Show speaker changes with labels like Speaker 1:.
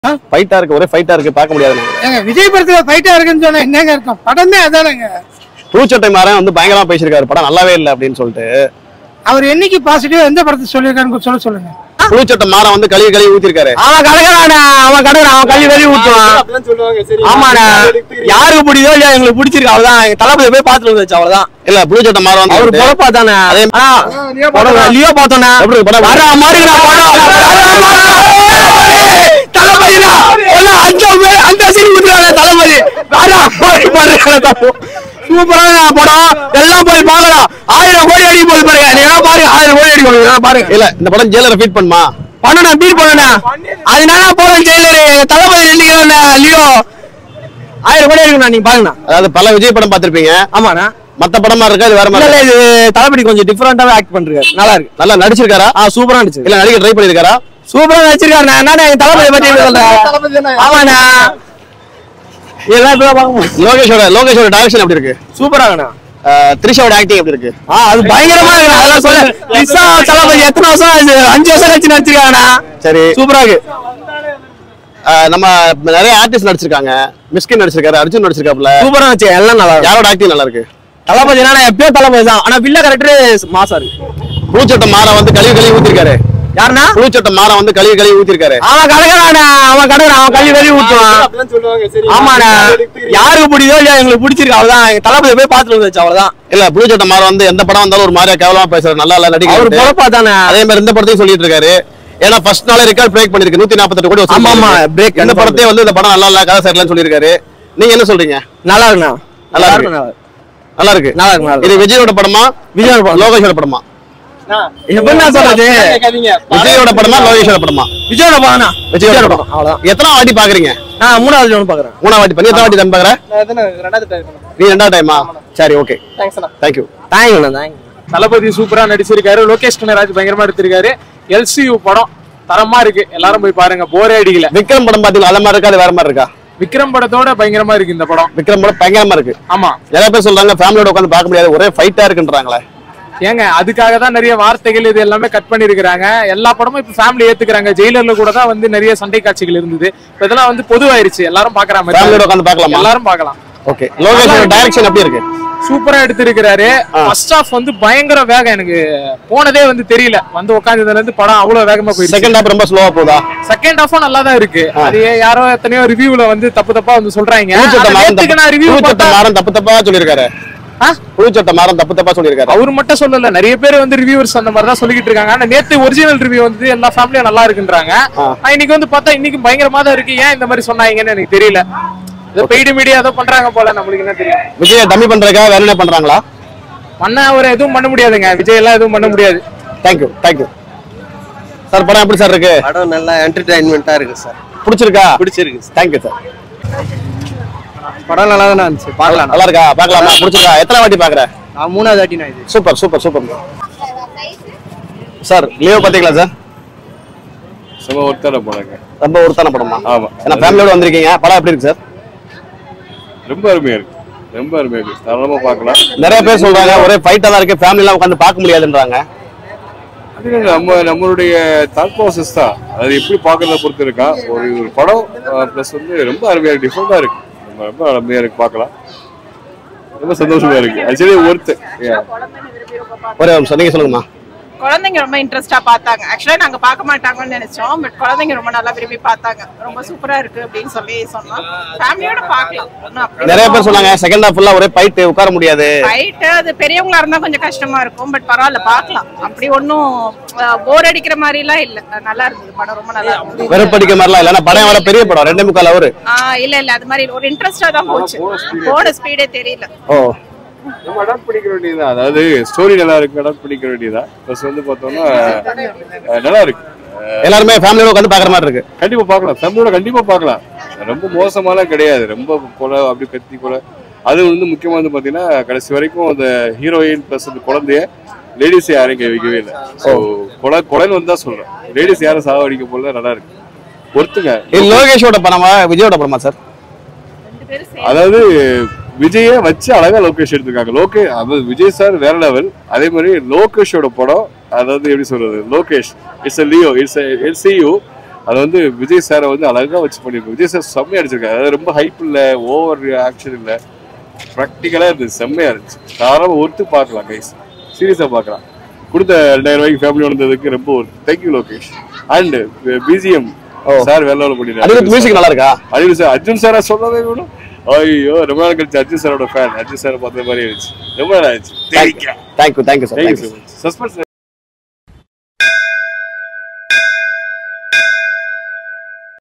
Speaker 1: ஃபைட்டா இருக்கு ஒரே ஃபைட்டா இருக்கு பார்க்க முடியாது
Speaker 2: ஏங்க விஜய் படத்துல ஃபைட்டா இருக்குன்னு சொன்னா என்னங்க இருக்கும் படமே அதானங்க
Speaker 1: புதுச்சட்டை மாறன் வந்து பயங்கரமா பேசியிருக்காரு படம் நல்லாவே இல்லை அப்படின்னு சொல்லிட்டு
Speaker 2: அவர் என்னைக்கு பாசிட்டிவா எந்த படத்தை சொல்லியிருக்காருன்னு சொல்ல சொல்லுங்க
Speaker 1: புதுச்சட்டை மாறன் வந்து கழுவி கழுவி ஊத்திருக்காரு
Speaker 3: அவன் கடற்கறானா அவன் கடற்கறான் அவன் கல்வி வெளியே ஊத்துவான் ஆமாண்ணா யாருக்கு பிடிக்குதோ இல்லையா எங்களுக்கு பிடிச்சிருக்கு அவ்வளவுதான் எங்க தளபதி போய் பாத்துட்டு வந்துச்சு அவ்வளவுதான்
Speaker 1: இல்ல புதுச்சட்டை மாறன் வந்து
Speaker 3: அவரு பொழப்பா தானே
Speaker 1: அதே
Speaker 3: ஆனா படம் லியோ பார்த்தோண்ணா
Speaker 1: எப்படி இருக்கு படம்?
Speaker 3: வர மாதிரிடா படம் தளபதிடா எல்லாம் அஞ்சு பேர் அந்த சீன் குடுறாங்க தளபதி வர மாதிரி பண்றாங்க சூப்பரான படம் எல்லாம் போய் பார்க்கலாம் ஆயிரம் கோடி அடி போய் பாருங்க நீங்க பாருங்க ஆயிரம் கோடி அடி போய் பாருங்க
Speaker 1: இல்ல இந்த படம் ஜெயிலரை ஃபீட் பண்ணுமா
Speaker 3: பண்ணணும் பீட் பண்ணணும் அதனால போறேன் ஜெயிலரு எங்க தளபதி நின்றுக்கிறோம் லியோ ஆயிரம் கோடி அடிக்கணும் நீங்க பாருங்கண்ணா
Speaker 1: அதாவது பல விஜய் படம் பார்த்திருப்பீங்க
Speaker 3: ஆமாண்ணா
Speaker 1: மத்த படமா இருக்கா இது வேற
Speaker 3: இல்ல
Speaker 1: மாதிரி
Speaker 3: இல்ல இது தளபதி கொஞ்சம் டிஃபரெண்டாவே ஆக்ட் பண்றாரு நல்லா இருக்கு
Speaker 1: நல்லா நடிச்சிருக்காரா
Speaker 3: ஆ சூப்பரா இருந்துச்சு
Speaker 1: இல்ல நடிக்க ட்ரை பண்ணிருக்காரா
Speaker 3: சூப்பரா நடிச்சிருக்காரு நான் என்னடா எங்க தளபதி பத்தி எப்படி சொல்றேன் ஆமாண்ணா இதெல்லாம் இப்பதான் பார்க்க முடியும்
Speaker 1: லோகேஷோட லோகேஷோட டைரக்ஷன் எப்படி இருக்கு
Speaker 3: சூப்பராங்கண்ணா
Speaker 1: அஹ் த்ரிஷாவோட ஆக்டிங் எப்படி இருக்கு
Speaker 3: ஆ அது பயங்கரமா இருக்கு அதெல்லாம் சொல்ல லிசா தளபதி எத்தனை வருஷம் ஆச்சு அஞ்சு வருஷம் கழிச்சு நடிச்சிருக்காங்கண்ணா
Speaker 1: சரி
Speaker 3: சூப்பரா இருக்கு
Speaker 1: அஹ் நம்ம நிறைய ஆர்டிஸ்ட் நடிச்சிருக்காங்க மிஸ்கின் நடிச்சிருக்காரு அர்ஜுன் நடிச்சிருக்காப்ல
Speaker 3: சூப்பரா இருந்துச்சு எல்லாம் நல்லா இருக்கு
Speaker 1: யாரோட ஆக்டிங் நல்லா இருக்கு
Speaker 3: தளபதி நான் எப்பயோ தளபதி தான் ஆனா வில்ல கரெக்டர் மாசா இருக்கு
Speaker 1: புதுச்சட்டை மாற வந்து கழுவி கழுவி ஊத்திருக்காரு
Speaker 3: யாருன்னா
Speaker 1: புதுச்சட்டை மாற வந்து கழுவி கழுவி ஊத்திருக்காரு
Speaker 3: அவன் கடற்கறானா அவன் கடற்கறான் அவன் கல்வி வெளியே ஊத்துவான் ஆமாண்ணா யாருக்கு பிடிக்குதோ இல்லையா எங்களுக்கு பிடிச்சிருக்கு அவ்வளவுதான் எங்க தளபதி போய் பாத்துட்டு வந்துச்சு அவ்வளவுதான்
Speaker 1: இல்ல புதுச்சட்டை மாற வந்து எந்த படம் வந்தாலும் ஒரு மாதிரியா கேவலமா பேசுறாரு நல்லா இல்ல
Speaker 3: அவர்
Speaker 1: நடிக்க
Speaker 3: பொழப்பா தானே
Speaker 1: அதே மாதிரி இந்த படத்தையும் சொல்லிட்டு இருக்காரு ஏன்னா ஃபர்ஸ்ட் நாளே ரெக்கார்ட் பிரேக் பண்ணிருக்கு நூத்தி நாற்பத்தெட்டு கோடி வசூல்
Speaker 3: ஆமா, ஆமா,
Speaker 1: பண்ணிருக்கு.
Speaker 3: break
Speaker 1: இந்த
Speaker 3: கண்டிப்பா
Speaker 1: படத்தையே வந்து இந்த படம் நல்லா இல்ல கதை சரியில்லைன்னு சொல்லியிருக்காரு நீங்க என்ன சொல்றீங்க
Speaker 3: நல்லா இருக்குண்ணா
Speaker 1: நல்லா இருக்கு.
Speaker 3: நல்லா இருக்கு
Speaker 1: நல்லா இருக்கு
Speaker 3: நல்லா இருக்கு, நல்லா இருக்கு.
Speaker 1: இது விஜயோட படமா
Speaker 3: விஜயோட படம்.
Speaker 1: லோகேஷோட படமா
Speaker 3: எப்படிண்ணா சொல்றது
Speaker 1: விஜயோட படமா லோகேஷோட படமா
Speaker 3: விஜயோட படம்
Speaker 1: விஜயோட படம்
Speaker 3: அவ்வளவுதான்
Speaker 1: எத்தனை வாட்டி பாக்குறீங்க
Speaker 3: நான் மூணாவது ஒன்று பாக்குறேன்
Speaker 1: மூணாவது வாட்டி பண்ணி எத்தனை வாட்டி தான் பாக்குற நீ ரெண்டாவது டைமா சரி ஓகே தேங்க்யூ
Speaker 3: தேங்க்யூண்ணா தேங்க்யூ
Speaker 4: தளபதி சூப்பரா நடிச்சிருக்காரு லோகேஷ் கனராஜ் பயங்கரமா எடுத்திருக்காரு எல்சியூ படம் தரமா இருக்கு எல்லாரும் போய் பாருங்க போரே அடிக்கல
Speaker 1: விக்ரம் படம் பாத்தீங்களா அந்த மாதிரி இருக்கா அது வேற மாதிரி இருக்கா
Speaker 4: விக்ரம் படத்தோட பயங்கரமா இருக்கு இந்த படம்
Speaker 1: விக்ரம் படம் பயங்கரமா இருக்கு
Speaker 4: ஆமா
Speaker 1: நிறைய பேர் சொல்றாங்க ஃபேமிலியோட உட்காந்து பார்க்க முடியாது ஒரே ஃபைட்டா இருக்குன்றாங்களே
Speaker 4: ஏங்க அதுக்காக தான் நிறைய வார்த்தைகள் இது எல்லாமே கட் பண்ணிருக்காங்க எல்லா படமும் இப்ப ஃபேமிலி ஏத்துக்கிறாங்க ஜெயிலர்ல கூட தான் வந்து நிறைய சண்டை காட்சிகள் இருந்தது இப்ப இதெல்லாம் வந்து பொதுவாயிருச்சு எல்லாரும் பாக்குற
Speaker 1: ஃபேமிலியோட
Speaker 4: மாதிரி
Speaker 1: உட்காந்து பார்க்கலாமா
Speaker 4: எல்லாரும் பார்க்கலாம்
Speaker 1: ஓகே லோகேஷோட டைரக்ஷன் எப்படி இருக்கு
Speaker 4: சூப்பரா எடுத்திருக்கிறாரு ஃபர்ஸ்ட் ஹாஃப் வந்து பயங்கர வேகம் எனக்கு போனதே வந்து தெரியல வந்து உட்காந்ததுல இருந்து படம் அவ்வளவு வேகமா போயிடுச்சு
Speaker 1: செகண்ட் ஹாப் ரொம்ப ஸ்லோவா போதா
Speaker 4: செகண்ட் ஹாஃபும் நல்லா தான் இருக்கு அது யாரோ எத்தனையோ ரிவ்யூல வந்து தப்பு தப்பா வந்து சொல்றாங்க
Speaker 1: புதுச்சட்டை
Speaker 4: ஆனா
Speaker 1: மாறன்
Speaker 4: நேத்துக்கு நான் ரிவ்யூ
Speaker 1: புதுச்சட்டை
Speaker 4: பார்த்தா
Speaker 1: மாறன் தப்பு தப்பா சொல்லியிருக்காரு
Speaker 4: ஆ?
Speaker 1: புதுச்சட்டை மாறன் தப்பு தப்பா சொல்லியிருக்காரு
Speaker 4: அவர் மட்டும் சொல்லல நிறைய பேர் வந்து ரிவ்யூவர்ஸ் அந்த மாதிரி தான் சொல்லிட்டு இருக்காங்க ஆனா நேத்து ஒரிஜினல் ரிவ்யூ வந்து எல்லா ஃபேமிலியும் நல்லா இருக்குன்றாங்க ஆனா இன்னைக்கு வந்து பார்த்தா இன்னைக்கு பயங்கரமா தான் இருக்கு ஏன் இந்த மாதிரி சொன்னாங்கன்னு எனக்கு தெரியல ஏதோ பெய்டு மீடியா ஏதோ பண்றாங்க போல நம்மளுக்கு என்ன தெரியும்
Speaker 1: விஜய டம்மி பண்றதுக்காக வேற என்ன பண்றாங்களா
Speaker 4: பண்ண அவர் எதுவும் பண்ண முடியாதுங்க விஜய் எல்லாம் எதுவும் பண்ண முடியாது
Speaker 1: தேங்க்யூ தேங்க்யூ சார் படம் எப்படி சார் இருக்கு
Speaker 5: படம் நல்லா என்டர்டைன்மெண்ட்டாக இருக்கு சார்
Speaker 1: பிடிச்சிருக்கா
Speaker 5: பிடிச்சிருக்கு
Speaker 1: தேங்க்யூ சார்
Speaker 5: படம் நல்லா தானே இருந்துச்சு பார்க்கலாம்
Speaker 1: நல்லா இருக்கா பார்க்கலாமா பிடிச்சிருக்கா எத்தனை வாட்டி பாக்குற
Speaker 5: நான் மூணாவது வாட்டி நான் இது
Speaker 1: super super super sir leave பாத்தீங்களா சார்
Speaker 6: சும்மா ஒருத்தர போனாங்க
Speaker 1: ரொம்ப ஒருத்தான படமா
Speaker 6: ஆமா
Speaker 1: ஏன்னா ஃபேமிலியோட வந்திருக்கீங்க படம் எப்படி இருக்கு சார்
Speaker 6: ரொம்ப அருமையா இருக்கு ரொம்ப அருமையா இருக்கு தாராளமா பார்க்கலாம்
Speaker 1: நிறைய பேர் சொல்றாங்க ஒரே ஃபைட்டா தான் இருக்கு ஃபேமிலி எல்லாம் உட்காந்து பார்க்க முடியாதுன்றாங்க
Speaker 6: அது இல்ல, நம்ம நம்மளுடைய தாட் ப்ராசஸ் தான் அது எப்படி பார்க்கறத பொறுத்து இருக்கா ஒரு ஒரு படம் ப்ளஸ் வந்து ரொம்ப அருமையா இருக்கு டிஃப்ரெண்டா இருக்கு ரொம்ப ரொம்ப அருமையா இருக்கு பார்க்கலாம் ரொம்ப சந்தோஷமா இருக்கு ஆக்சுவலி ஒர்த்து
Speaker 1: ஒரே நிமிஷம் நீங்க சொல்லுங்கம்மா
Speaker 7: குழந்தைங்க ரொம்ப இன்ட்ரெஸ்டா பார்த்தாங்க ஆக்சுவலா நாங்க பார்க்க மாட்டாங்கன்னு நினைச்சோம் பட் குழந்தைங்க ரொம்ப நல்லா விரும்பி பார்த்தாங்க ரொம்ப சூப்பரா இருக்கு அப்படின்னு சொல்லி சொன்னோம் ஃபேமிலியோட பார்க்கலாம் ஒண்ணும் அப்படி
Speaker 1: நிறைய பேர் சொன்னாங்க செகண்ட் ஹாஃப் ஃபுல்லா ஒரே ஃபைட் உட்கார முடியாது
Speaker 7: ஃபைட் அது பெரியவங்களா இருந்தா கொஞ்சம் கஷ்டமா இருக்கும் பட் பரவாயில்ல பார்க்கலாம் அப்படி ஒன்றும் போர் அடிக்கிற மாதிரிலாம் இல்ல நல்லா இருந்தது படம் ரொம்ப நல்லா இருந்தது
Speaker 1: வெறுப்படிக்க மாதிரிலாம் இல்ல ஏன்னா படம் வர பெரிய படம் ரெண்டே முக்கால் அவரு
Speaker 7: ஆஹ் இல்ல இல்ல அது மாதிரி ஒரு இன்ட்ரெஸ்டா தான் போச்சு போன ஸ்பீடே தெரியல
Speaker 1: ஓ
Speaker 6: நம்ம அடாப்ட் பண்ணிக்க வேண்டியதுதான் அதாவது ஸ்டோரி நல்லா இருக்கு அடாப்ட் பண்ணிக்க வேண்டியதுதான் ப்ளஸ் வந்து பார்த்தோம்னா அஹ், நல்லா இருக்கு
Speaker 1: எல்லாருமே ஃபேமிலியோட உட்காந்து பாக்குற மாதிரி இருக்கு
Speaker 6: கண்டிப்பா பார்க்கலாம் ஃபேமிலியோட கண்டிப்பா பார்க்கலாம் ரொம்ப மோசமாலாம் கிடையாது ரொம்ப கொலை அப்படி கத்தி கொலை அது வந்து முக்கியமா வந்து பாத்தீங்கன்னா கடைசி வரைக்கும் அந்த ஹீரோயின் பிளஸ் அந்த குழந்தைய லேடிஸ் யாரையும் கை வைக்கவே இல்லை ஸோ கொலை கொலைன்னு வந்து தான் சொல்றேன் லேடிஸ் யாரும் சாவடிக்க போல நல்லா இருக்கு ஒருத்துங்க
Speaker 1: இது லோகேஷோட படமா விஜயோட படமா சார்
Speaker 6: அதாவது விஜயை வச்சு அழகா லோகேஷ் எடுத்திருக்காங்க லோகே அதாவது விஜய் சார் வேற லெவல் அதே மாதிரி லோகேஷோட படம் அதாவது எப்படி சொல்றது Lokesh it's Leo it's LCU அது வந்து விஜய் சாரை வந்து அழகா வச்சு பண்ணிருக்கோம் விஜய் சார் செம்மையா அடிச்சிருக்காரு அதாவது ரொம்ப ஹைப் இல்ல ஓவர் ஆக்ஷன் இல்ல ப்ராக்டிக்கலா இருந்துச்சு செம்மையா இருந்துச்சு தாராளமா ஒருத்து பார்க்கலாம் கைஸ் சீரியஸா பார்க்கலாம் கொடுத்த ரெண்டாயிரம் ரூபாய்க்கு ஃபேமிலி வந்ததுக்கு ரொம்ப ஒரு thank you Lokesh and BGM sir வேலை
Speaker 1: அனிருத்
Speaker 6: பண்ணிட்டு
Speaker 1: மியூசிக் நல்லா இருக்கா
Speaker 6: அனிருத் சார் அர்ஜுன் சாரா சொல்லவே வேணும் ஐயோ ரொம்ப நாள் கழிச்சு அர்ஜுன் சாரோட ஃபேன் அர்ஜுன் சாரை பார்த்த மாதிரி இருந்துச்சு ரொம்ப நாள் ஆச்சு
Speaker 1: thank you thank you sir
Speaker 6: thank you so much suspense